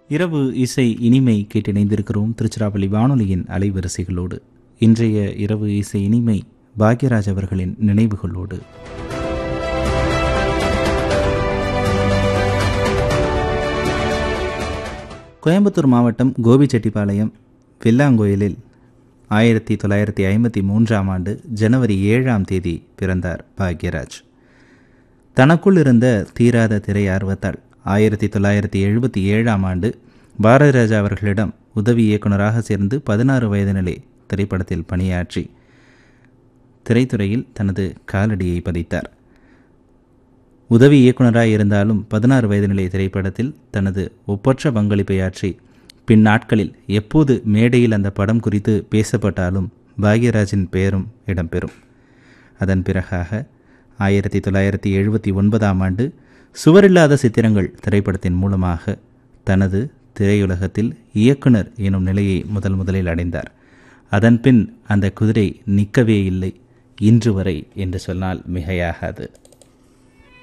இரவு இசை இனிமை கேட்டிணைந்திருக்கிறோம் திருச்சிராப்பள்ளி வானொலியின் அலைவரிசைகளோடு இன்றைய இரவு இசை இனிமை பாக்யராஜ் அவர்களின் நினைவுகளோடு கோயம்புத்தூர் மாவட்டம் கோபிச்செட்டிப்பாளையம் வெள்ளாங்கோயிலில் ஆயிரத்தி தொள்ளாயிரத்தி ஐம்பத்தி மூன்றாம் ஆண்டு ஜனவரி ஏழாம் தேதி பிறந்தார் பாக்யராஜ் தனக்குள் இருந்த தீராத திரை ஆர்வத்தால் ஆயிரத்தி தொள்ளாயிரத்தி எழுபத்தி ஏழாம் ஆண்டு பாரதிராஜா அவர்களிடம் உதவி இயக்குநராக சேர்ந்து பதினாறு வயதினிலே திரைப்படத்தில் பணியாற்றி திரைத்துறையில் தனது காலடியை பதித்தார் உதவி இயக்குநராக இருந்தாலும் பதினாறு வயதினிலே திரைப்படத்தில் தனது ஒப்பற்ற பங்களிப்பை ஆற்றி பின் நாட்களில் எப்போது மேடையில் அந்த படம் குறித்து பேசப்பட்டாலும் பாக்யராஜின் பெயரும் இடம்பெறும் அதன் பிறகாக ஆயிரத்தி தொள்ளாயிரத்தி எழுபத்தி ஒன்பதாம் ஆண்டு சுவரில்லாத சித்திரங்கள் திரைப்படத்தின் மூலமாக தனது திரையுலகத்தில் இயக்குனர் எனும் நிலையை முதல் முதலில் அடைந்தார் அதன்பின் அந்த குதிரை நிற்கவே இல்லை இன்று வரை என்று சொன்னால் மிகையாகாது